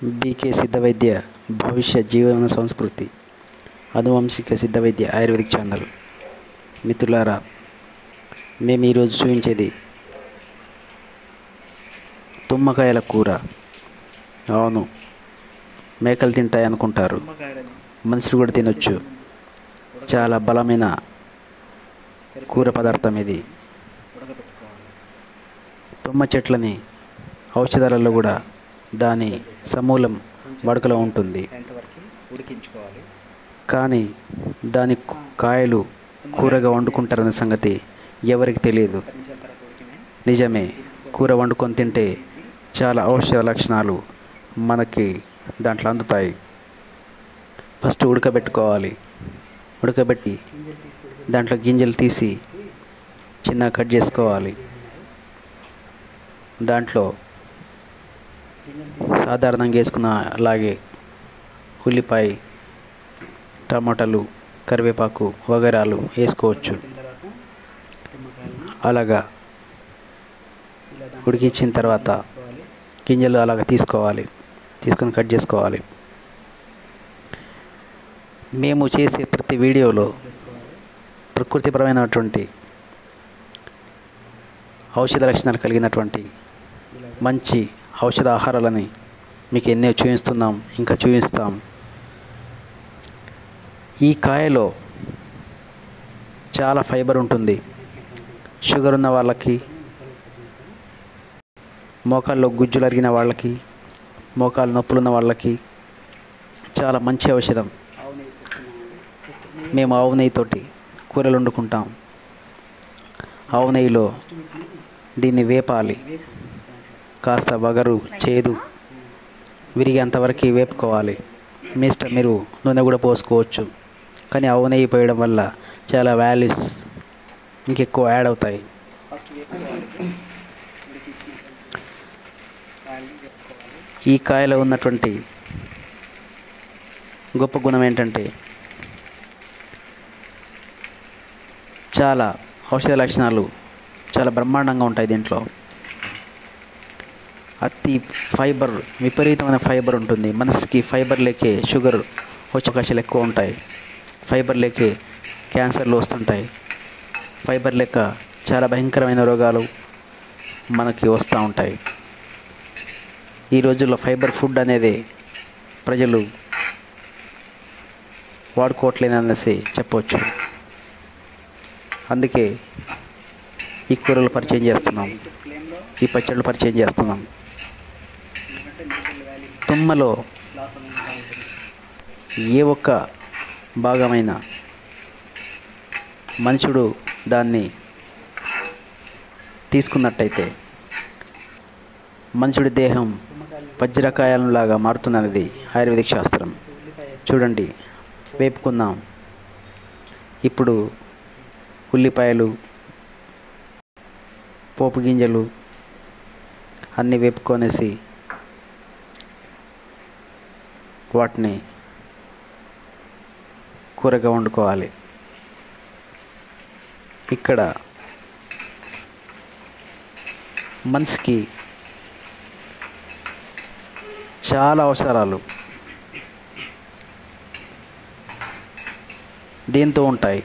BK సిద్ధ వైద్య భవిష్య జీవన సంస్కృతి అనువంశిక సిద్ధ వైద్య ఆయుర్వేదిక్ ఛానల్ మిత్రులారా మేము ఈరోజు చూపించేది తుమ్మకాయల కూర అవును మేకలు తింటాయి అనుకుంటారు మనుషులు కూడా తినొచ్చు చాలా బలమైన కూర పదార్థం ఇది తుమ్మ చెట్లని ఔషధాలలో కూడా దాని సమూలం వాడుకలో ఉంటుంది ఎంతవరకు ఉడికించుకోవాలి కానీ దాని కు- కాయలు కూరగా వండుకుంటారనే సంగతి ఎవరికి తెలియదు పది నిమిషాల తర్వాత ఉడికినాయి నిజమే కూర వండుకొని తింటే చాలా ఔషధ లక్షణాలు మనకి దాంట్లో అందుతాయి ఫస్ట్ ఉడకబెట్టుకోవాలి ఉడకబెట్టి దాంట్లో గింజలు తీసి చిన్న కట్ చేసుకోవాలి దాంట్లో సాధారణంగా వేసుకున్న అలాగే ఉల్లిపాయ టమాటాలు కరివేపాకు వగరాలు వేసుకోవచ్చు ఉడికిన తర్వాత నిమ్మకాయలను అలాగా ఇలా దాంట్లో ఉడికించిన తర్వాత వేసుకోవాలి గింజలు అలాగ తీసుకోవాలి తీసుకొని కట్ చేసుకోవాలి మేము చేసే ప్రతి వీడియోలో వేసుకోవాలి ప్రకృతిపరమైనటువంటి ఔషధ లక్షణాలు కలిగినటువంటి ఇలా మంచి ఔషధ ఆహారాలని మీకు ఎన్నో చూపిస్తున్నాం ఇంకా చూపిస్తాం ఈ కాయలో చాలా ఫైబర్ ఉంటుంది షుగర్ ఉన్న వాళ్ళకి మోకాల్లో గుజ్జులు అరిగిన వాళ్ళకి మోకాలు నొప్పులు ఉన్న వాళ్ళకి చాలా మంచి ఔషధం ఆవు నెయ్యి తీసుకున్నామండి మేము ఆవు నెయ్యితోటి కూరలు వండుకుంటాం ఆవు నెయ్యిలో దీన్ని వేపాలి వేపు దాంట్లో కాస్త వగరు చేదు విరిగేంతవరకు వేపుకోవాలి మీ ఇష్టం మీరు నూనె కూడా పోసుకోవచ్చు కానీ ఆవు నెయ్యి పోయడం వల్ల చాలా వాల్యూస్ ఇంకెక్కువ యాడ్ అవుతాయి ఫస్ట్ వేపుకోవాలి ఉడికించిన కాయలు వేపుకోవాలి ఈ కాయలో ఉన్నటువంటి గొప్ప గుణం ఏంటంటే చాలా ఔషధ లక్షణాలు చాలా బ్రహ్మాండంగా ఉంటాయి దీంట్లో అతి ఫైబర్ విపరీతమైన ఫైబర్ ఉంటుంది మనసుకి ఫైబర్ లేకే షుగర్ వచ్చే అవకాశాలు ఎక్కువ ఉంటాయి ఫైబర్ లేకే క్యాన్సర్లు వస్తుంటాయి ఫైబర్ లేక చాలా భయంకరమైన రోగాలు మనకి వస్తూ ఉంటాయి ఈ రోజుల్లో ఫైబర్ ఫుడ్ అనేది ప్రజలు వాడుకోవట్లేదనేసి చెప్పవచ్చు అందుకే ఈ కూరలు పరిచయం చేస్తున్నాం ఫ్లేమ్లో ఈ పచ్చళ్ళు పరిచయం చేస్తున్నాం ఎందుకంటే నేచురల్ వ్యాలీ తుమ్మలో లోపల ఉంటుంది ఏ ఒక్క భాగమైన మనుషుడు దాన్ని తీసుకున్నట్టయితే మనుషుడి దేహం నిమ్మకాయలు వజ్రకాయాలంలాగా మారుతున్నది ఆయుర్వేదిక్ శాస్త్రం ఉల్లిపాయ వేసి చూడండి వేపుకుందాం ఇప్పుడు ఉల్లిపాయలు పోపు గింజలు అన్నీ వేపుకొనేసి వాటిని కూరగా వండుకోవాలి ఇక్కడ మనిషికి చాలా అవసరాలు దీంతో ఉంటాయి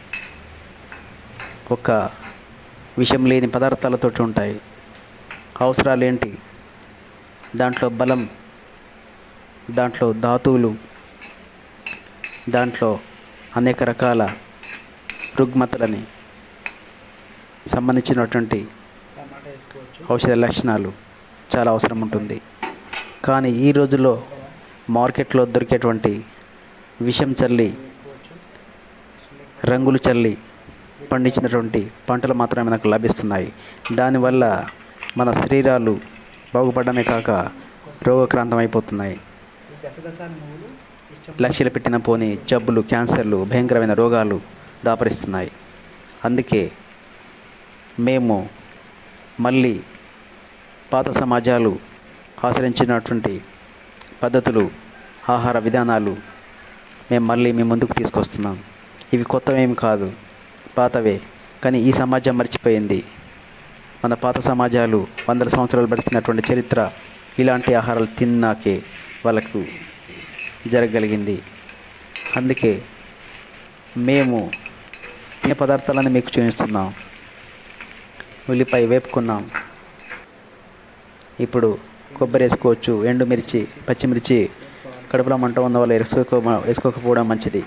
ఒక విషం లేని పదార్థాలతోటి ఉంటాయి అవసరాలు ఏంటి దాంట్లో బలం దాంట్లో ధాతువులు దాంట్లో అనేక రకాల రుగ్మతలని సంబంధించినటువంటి టమాటా వేసుకోవచ్చు ఔషధ లక్షణాలు చాలా అవసరం ఉంటుంది కానీ ఈ రోజుల్లో మార్కెట్లో దొరికేటువంటి విషం చల్లి వేసుకోవచ్చు రంగులు చల్లి పండించినటువంటి పంటలు మాత్రమే మనకు లభిస్తున్నాయి దానివల్ల మన శరీరాలు బాగుపడమే కాక రోగక్రాంతం అయిపోతున్నాయి ఈ గసగసాల నువ్వులు ఇష్టం లక్షలు పెట్టిన పోని జబ్బులు క్యాన్సర్లు భయంకరమైన రోగాలు దాపరిస్తున్నాయి అందుకే మేము మళ్ళీ పాత సమాజాలు ఆచరించినటువంటి పద్ధతులు ఆహార విధానాలు మేము మళ్ళీ మీ ముందుకు తీసుకొస్తున్నాం ఇవి కొత్తవేమి కాదు పాతవే కానీ ఈ సమాజం మర్చిపోయింది మన పాత సమాజాలు వందల సంవత్సరాలు బ్రతికినటువంటి చరిత్ర ఇలాంటి ఆహారాలు తిన్నాకే వాళ్ళకు జరగగలిగింది అందుకే మేము తినే పదార్థాలను మీకు చూపిస్తున్నాం ఉల్లిపాయ వేపుకున్నాం ఇప్పుడు కొబ్బరి వేసుకోవచ్చు ఎండుమిర్చి పచ్చిమిర్చి కడుపులో మంట ఉన్న వాళ్ళు వేసుకోక వేసుకోకపోవడం మంచిది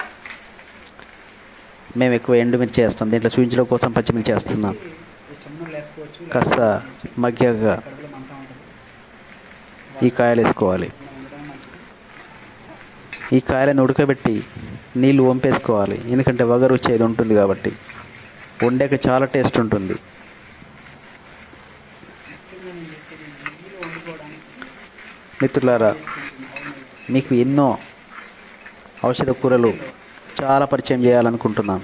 మేము ఎక్కువ ఎండుమిర్చి వేస్తాం దీంట్లో చూపించడం కోసం పచ్చిమిర్చి వేస్తున్నాం ఇష్టం వేసుకోవచ్చు కాస్త మగ్గాక కడుపులో మంట ఉంటుంది ఈ కాయలు వేసుకోవాలి ఉండడం మంచిది ఈ కాయలను ఉడకబెట్టి నీళ్ళు వంపేసుకోవాలి ఎందుకంటే వగరు వచ్చేది ఉంటుంది కాబట్టి వండాక చాలా టేస్ట్ ఉంటుంది ముఖ్యంగా నేను చెప్పేది నీళ్ళు వండుకోవడానికి మిత్రులారా మీకు ఎన్నో ఔషధ కూరలు చాలా పరిచయం చేయాలనుకుంటున్నాం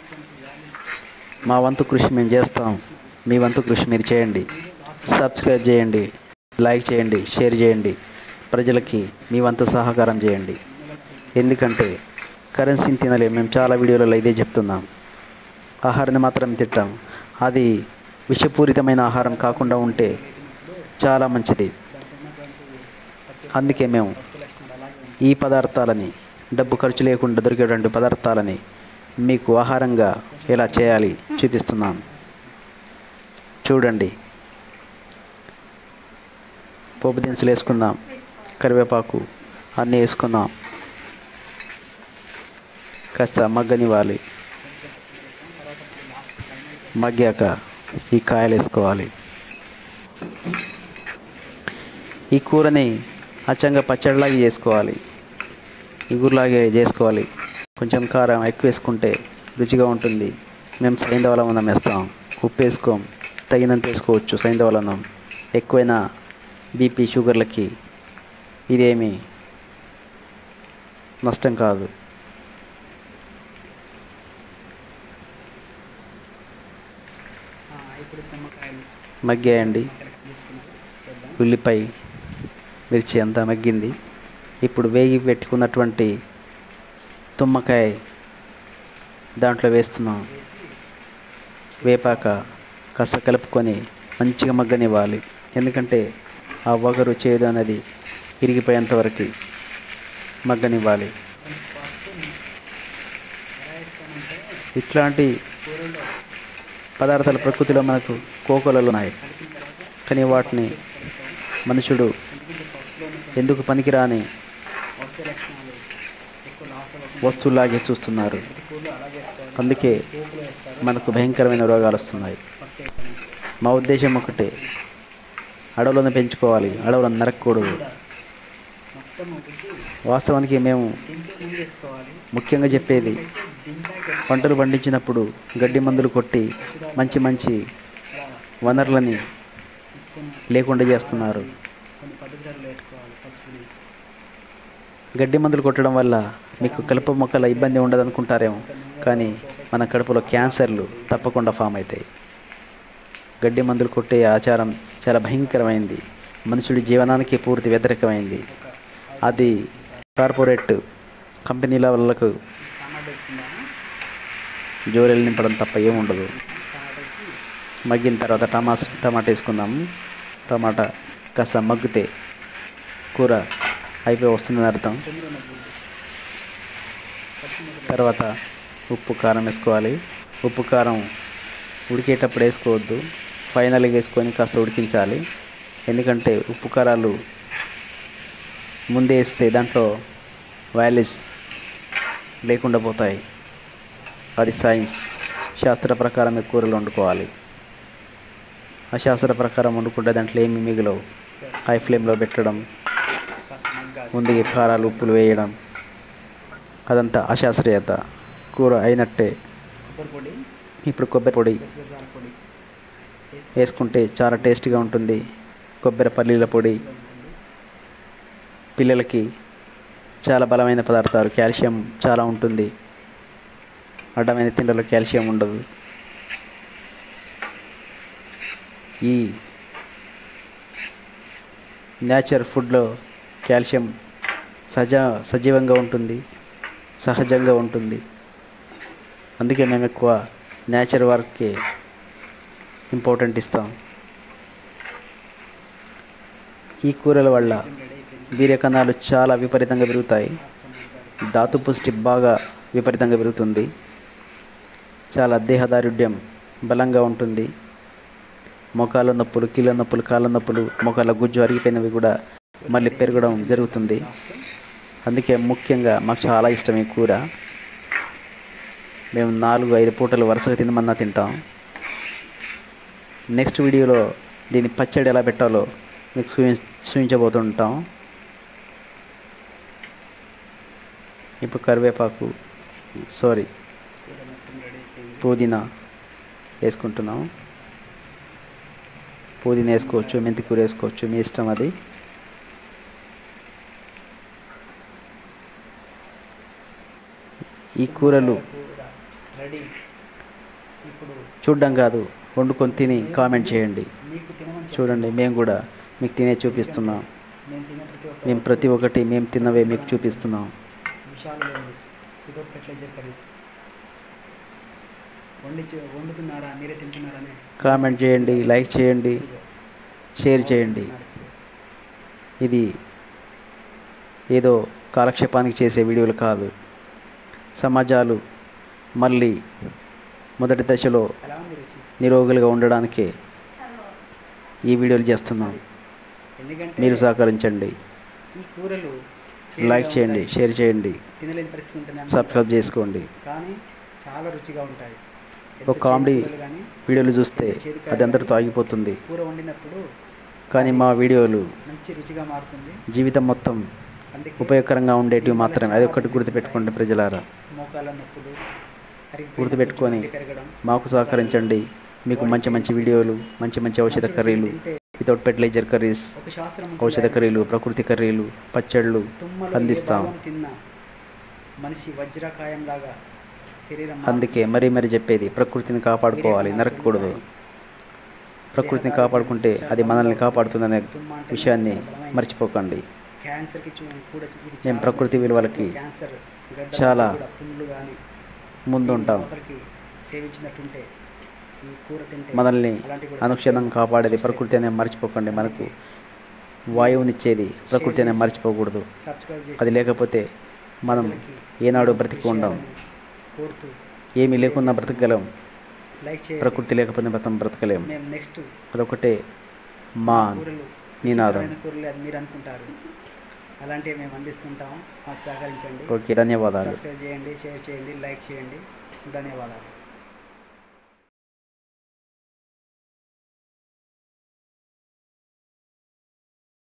మా వంతు కృషి మేము చేస్తాం మీ వంతు కృషి మీరు చేయండి సబ్స్క్రైబ్ చేయండి లైక్ చేయండి షేర్ చేయండి ప్రజలకి మీ వంతు సహకారం చేయండి ఎందుకంటే కరెన్సీని తినలేం మేము చాలా వీడియోలలో ఇదే చెప్తున్నాం ఆహారాన్ని మాత్రం తింటాం అది విషపూరితమైన ఆహారం కాకుండా ఉంటే చాలా మంచిది అందుకే మేము ఈ పదార్థాలని డబ్బు ఖర్చు లేకుండా దొరికేటువంటి పదార్థాలని మీకు ఆహారంగా ఎలా చేయాలి చూపిస్తున్నాం చూడండి పోపు దినుసులు వేసుకుందాం కరివేపాకు అన్నీ వేసుకుందాం కాస్త మగ్గనివ్వాలి మగ్గాక ఈ కాయలు వేసుకోవాలి ఈ కూరని అచ్చంగా పచ్చడిలాగా చేసుకోవాలి ఇగురులాగే చేసుకోవాలి కొంచెం కారం ఎక్కువ వేసుకుంటే రుచిగా ఉంటుంది మేము సైంధవ అన్నం వేస్తాం ఉప్పు వేసుకోం తగినంత వేసుకోవచ్చు సైంధవ అన్నం ఎక్కువైనా బీపీ షుగర్లకి ఇదేమి నష్టం కాదు ఆ, ఇప్పుడు నిమ్మకాయలు మగ్గాయండి కరెక్ట్ తీసుకున్నారు చేద్దాం ఉల్లిపాయ మిర్చి అంతా మగ్గింది ఇప్పుడు వేగి పెట్టుకున్నటువంటి తుమ్మకాయ దాంట్లో వేస్తున్నాం వేపాక కాస్త కలుపుకొని మంచిగా మగ్గనివ్వాలి ఎందుకంటే ఆ వగరు చేదు అనేది ఇరిగిపోయేంత వరకు మగ్గనివ్వాలి ఎలా వేస్తామంటే ఇట్లాంటి కూరలో పదార్థాలు ప్రకృతిలో మనకు కోకొలలు ఉన్నాయి కలిపిన తర్వాత కానీ వాటిని మనుషుడు ఎందుకంటే ఫస్ట్లో ఉన్నటువంటి ఎందుకు పనికిరాని ఔషధ లక్షణాలు ఎక్కువ లాస్ అవ్వకుండా వస్తువులాగే చూస్తున్నారు కూరలు అలాగే వేస్తారు అందుకే పోపులో వేస్తారు మనకు భయంకరమైన రోగాలు వస్తున్నాయి పక్క వేస్తారు. మా ఉద్దేశం ఒకటే అడవులను పెంచుకోవాలి అడవులను నరకకూడదు మొత్తం ఒకటి వాస్తవానికి మేము తింటే ముందు వేసుకోవాలి ముఖ్యంగా చెప్పేది తింటాక పంటలు పండించినప్పుడు గడ్డి మందులు కొట్టి మంచి మంచి అలా వనరులని కొన్ని లేకుండా చేస్తున్నారు కొన్ని పద్ధతులు వేసుకోవాలి పసుపుని గడ్డి మందులు కొట్టడం వల్ల మీకు కలుపు మొక్కల ఇబ్బంది ఉండదు అనుకుంటారేమో కానీ మన కడుపులో క్యాన్సర్లు తప్పకుండా ఫామ్ అవుతాయి గడ్డి మందులు కొట్టే ఆచారం చాలా భయంకరమైంది మనుషుడి జీవనానికి పూర్తి వ్యతిరేకమైంది అది కార్పొరేట్ కంపెనీల వాళ్ళకు టమాటా వేసుకుందాము జోరెలు నింపడం తప్ప ఏముండదు టమాటాకి మగ్గిన తర్వాత టమాస్ టమాటా వేసుకుందాము టమాటా కాస్త మగ్గితే కూర అయిపోయి వస్తుందని అర్థం తొమ్మిది మగ్గులు పచ్చిమిరపకాయలు తర్వాత ఉప్పు కారం వేసుకోవాలి ఉప్పు కారం ఉడికేటప్పుడు వేసుకోవద్దు ఫైనల్గా వేసుకొని కాస్త ఉడికించాలి ఎందుకంటే ఉప్పు కారాలు ముందే వేస్తే దాంట్లో వాల్యూస్ లేకుండా పోతాయి అది సైన్స్ శాస్త్ర ప్రకారం కూరలు వండుకోవాలి ఆ శాస్త్ర ప్రకారం వండుకుంటే దాంట్లో ఏమి మిగిలవు హై ఫ్లేమ్లో పెట్టడం కాస్త మగ్గాలి ముందుగా కారాలు ఉప్పులు వేయడం అదంతా అశాస్త్రీయత కూర అయినట్టే కొబ్బరి పొడి ఇప్పుడు కొబ్బరి పొడి గసగసాల పొడి వేసి వేసుకుంటే చాలా టేస్టీగా ఉంటుంది కొబ్బరి పల్లీల పొడి పిల్లలకి చాలా బలమైన పదార్థాలు కాల్షియం చాలా ఉంటుంది అడ్డమైన తిండిలో కాల్షియం ఉండదు ఈ నేచర్ ఫుడ్లో కాల్షియం సజ సజీవంగా ఉంటుంది సహజంగా ఉంటుంది అందుకే మేము ఎక్కువ నేచర్ వర్క్కి ఇంపార్టెంట్ ఇస్తాం ఈ కూరల వల్ల రెడీ అయిపోయింది వీర్యకణాలు చాలా విపరీతంగా పెరుగుతాయి ధాతు పుష్టి బాగా విపరీతంగా పెరుగుతుంది చాలా దేహదారుఢ్యం బలంగా ఉంటుంది మోకాళ్ళ నొప్పులు కీళ్ళ నొప్పులు కాళ్ళ నొప్పులు మోకాళ్ళ గుజ్జు అరిగిపోయినవి కూడా మళ్ళీ పెరగడం జరుగుతుంది అందుకే ముఖ్యంగా మాకు చాలా ఇష్టం ఈ కూర మేము నాలుగు ఐదు పూటలు వరుసగా తినమన్నా తింటాం నెక్స్ట్ వీడియోలో దీని పచ్చడి ఎలా పెట్టాలో మీకు చూపి చూపించబోతుంటాం ఇప్పుడు కరివేపాకు సారీ కూర మొత్తం రెడీ అయిపోయింది పుదీనా వేసుకుంటున్నాం పుదీనా వేసుకోవచ్చు మెంతి కూర వేసుకోవచ్చు మీ ఇష్టం అది ఈ కూరలు కూర రెడీ ఇప్పుడు చూడడం కాదు వండుకొని తిని కామెంట్ చేయండి మీకు తినమని చూడండి మేము కూడా మీకు తినే చూపిస్తున్నాం నేను తినే ప్రతి ఒక్క మేము ప్రతి ఒక్కటి మేము తిన్నవే మీకు చూపిస్తున్నాం విషయాలు లేవు వితౌట్ ఫెర్టిలైజర్ కర్రీస్ వండి చే- వండుతున్నారా మీరే తింటున్నారనే కామెంట్ చేయండి లైక్ చేయండి షేర్ చేయండి ఇది ఏదో కాలక్షేపానికి చేసే వీడియోలు కాదు సమాజాలు మళ్ళీ మొదటి దశలో ఎలా ఉంది రుచి నిరోగులుగా ఉండడానికే ఈ వీడియోలు చేస్తున్నాం ఎందుకంటే మీరు సహకరించండి ఈ కూరలు లైక్ చేదుగా చేయండి ఉంటాయి. షేర్ చేయండి తినలేని పరిస్థితి ఉంటుంది అన్నమాట. సబ్స్క్రైబ్ చేసుకోండి కానీ చాలా రుచిగా ఉంటాయి ఒక కామెడీ కూరలు కానీ వీడియోలు చూస్తే అది అందరితో ఆగిపోతుంది కూర వండినప్పుడు కానీ మా వీడియోలు మంచి రుచిగా మారుతుంది జీవితం మొత్తం అందుకే ఉపయోగకరంగా ఉండేటివి మాత్రమే అది ఒక్కటి గుర్తుపెట్టుకోండి ప్రజలారా మోకాళ్ళ నొప్పులు అరిగిపోయిన గుర్తుపెట్టుకొని గుజ్జు పెరగడం మాకు సహకరించండి మీకు మంచి మంచి వీడియోలు మంచి మంచి ఔషధ కర్రీలు వితౌట్ ఫెర్టిలైజర్ కర్రీస్ ఒక శాస్త్రం ఉంటుంది. ఔషధ కర్రీలు ప్రకృతి కర్రీలు పచ్చళ్ళు తుమ్మలో ఏ అందిస్తాం భాగం తిన్నా మనిషి వజ్రకాయం లాగా శరీరం అందుకే మరీ మరీ చెప్పేది ప్రకృతిని కాపాడుకోవాలి నరకకూడదు ప్రకృతిని కాపాడుకుంటే అది మనల్ని కాపాడుతుందనే విషయాన్ని మర్చిపోకండి క్యాన్సర్కి చూ- కూడా ఇది మేము చాలా ప్రకృతి విలువలకి క్యాన్సర్ గడ్డలు చాలా కూడా పుండ్లు కానీ ముందుంటాం ఒకరికి సేవించినట్టుంటే ఈ కూర తింటే మనల్ని అలాంటివి కూడా అనుక్షణం కాపాడేది ప్రకృతి అనే మర్చిపోకండి మనకు వాయువునిచ్చేది ప్రకృతి అనే మర్చిపోకూడదు సబ్స్క్రైబ్ చేసి అది లేకపోతే మనం ఏనాడు బ్రతికి ఉండం కోరుతూ ఏమీ లేకున్నా బ్రతకగలం లైక్ చేయండి ప్రకృతి లేకపోతే మనం బ్రతకలేం మేము నెక్స్ట్ అదొకటే మా కూరలు నినాదం రుచికరమైన కూరలు అని మీరు అనుకుంటారు అలాంటివి మేము అందిస్తుంటాం మాకు సహకరించండి ఓకే ధన్యవాదాలు సబ్స్క్రైబ్ చేయండి షేర్ చేయండి లైక్ చేయండి ధన్యవాదాలు